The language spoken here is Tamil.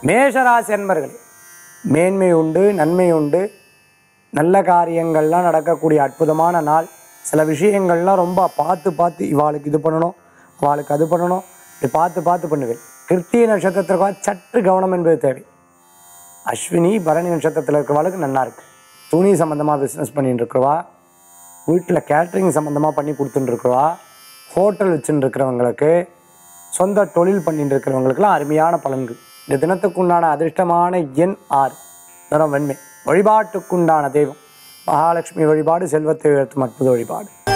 மேஷராசி அன்பர்களே மேன்மை உண்டு நன்மை உண்டு நல்ல காரியங்கள்லாம் நடக்கக்கூடிய அற்புதமான நாள் சில விஷயங்கள்லாம் ரொம்ப பார்த்து பார்த்து இவாளுக்கு இது பண்ணணும் அவளுக்கு அது பண்ணணும் இப்படி பார்த்து பார்த்து பண்ணுவேன் கிருத்திய நட்சத்திரத்திற்காக சற்று கவனம் என்பது தேவை அஸ்வினி பரணி நட்சத்திரத்தில் இருக்கிறவாளுக்கு நல்லா இருக்கு துணி சம்மந்தமாக பிஸ்னஸ் பண்ணிட்டு இருக்கிறவா வீட்டில் கேட்ரிங் சம்மந்தமாக பண்ணி கொடுத்துட்டு இருக்கிறவா ஹோட்டல் வச்சுட்டு இருக்கிறவங்களுக்கு சொந்த தொழில் பண்ணிட்டு இருக்கிறவங்களுக்குலாம் அருமையான பலன்கள் இந்த தினத்துக்குண்டான அதிர்ஷ்டமான எண் ஆறு நிறம் வெண்மை வழிபாட்டுக்குண்டான தெய்வம் மகாலட்சுமி வழிபாடு செல்வத்தை உயர்த்தும் அற்புத வழிபாடு